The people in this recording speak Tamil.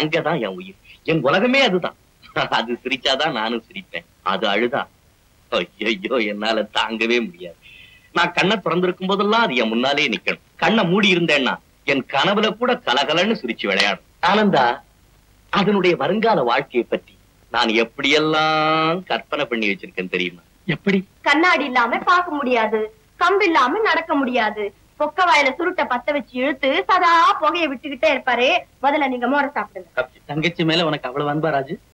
அங்கதான் என் உயிர் என் உலகமே அதுதான் அது சிரிச்சாதான் நானும் சிரிப்பேன் அது அழுதா ஐயோ என்னால தாங்கவே முடியாது நான் கண்ணை திறந்திருக்கும் போதெல்லாம் அது என் முன்னாலே நிக்கணும் கண்ணை மூடி இருந்தேன்னா என் கனவுல கூட கலகலன்னு சிரிச்சு விளையாடும் ஆனந்தா அதனுடைய வருங்கால வாழ்க்கையை பற்றி நான் எப்படியெல்லாம் கற்பனை பண்ணி வச்சிருக்கேன் தெரியுமா எப்படி கண்ணாடி இல்லாம பார்க்க முடியாது கம்பு இல்லாம நடக்க முடியாது பொக்க வாயில சுருட்ட பத்த வச்சு இழுத்து சதா புகைய விட்டுக்கிட்டே இருப்பாரு முதல்ல நீங்க மோர சாப்பிடுங்க தங்கச்சி மேல உனக்கு அவ்வளவு அன்பா ராஜு